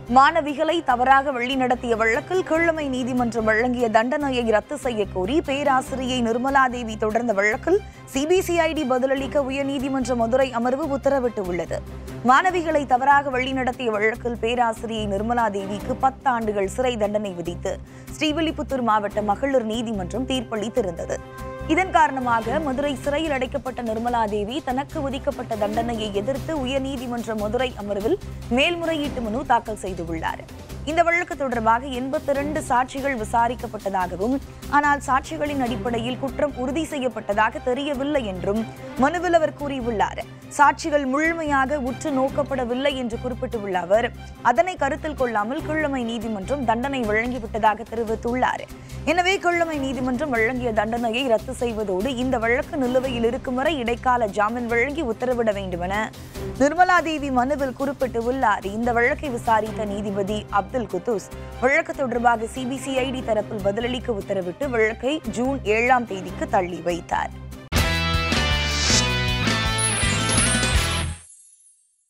மாணவிகளை தவறாக வழிநடத்திய வழக்கில் கிழமை நீதிமன்றம் வழங்கிய தண்டனையை ரத்து செய்ய கோரி பேராசிரியை நிர்மலாதேவி தொடர்ந்த வழக்கில் சிபிசிஐடி பதிலளிக்க உயர்நீதிமன்ற மதுரை அமர்வு உத்தரவிட்டுள்ளது மாணவிகளை தவறாக வழிநடத்திய வழக்கில் பேராசிரியை நிர்மலாதேவிக்கு பத்தாண்டுகள் சிறை தண்டனை விதித்து ஸ்ரீவில்லிபுத்தூர் மாவட்ட மகளிர் நீதிமன்றம் தீர்ப்பளித்திருந்தது இதன் காரணமாக மதுரை சிறையில் அடைக்கப்பட்ட நிர்மலாதேவி தனக்கு விதிக்கப்பட்ட தண்டனையை எதிர்த்து உயர்நீதிமன்ற மதுரை அமர்வில் மேல்முறையீட்டு மனு தாக்கல் செய்துள்ளார் இந்த வழக்கு தொடர்பாக எண்பத்தி இரண்டு சாட்சிகள் விசாரிக்கப்பட்டதாகவும் ஆனால் சாட்சிகளின் அடிப்படையில் குற்றம் உறுதி செய்யப்பட்டதாக தெரியவில்லை என்றும் மனுவில் அவர் கூறியுள்ளார் சாட்சிகள் முழுமையாக உற்று நோக்கப்படவில்லை என்று குறிப்பிட்டுள்ள அவர் அதனை கருத்தில் கொள்ளாமல் கிழமை நீதிமன்றம் தண்டனை வழங்கிவிட்டதாக தெரிவித்துள்ளார் எனவே கிழமை நீதிமன்றம் வழங்கிய தண்டனையை ரத்து செய்வதோடு இந்த வழக்கு நிலுவையில் இருக்கும் வரை இடைக்கால ஜாமீன் வழங்கி உத்தரவிட வேண்டுமென நிர்மலாதேவி மனுவில் குறிப்பிட்டுள்ளார் இந்த வழக்கை விசாரித்த நீதிபதி அப்துல் குத்தூஸ் வழக்கு தொடர்பாக சிபிசிஐடி தரப்பில் பதிலளிக்க உத்தரவிட்டு வழக்கை ஜூன் ஏழாம் தேதிக்கு தள்ளி வைத்தார்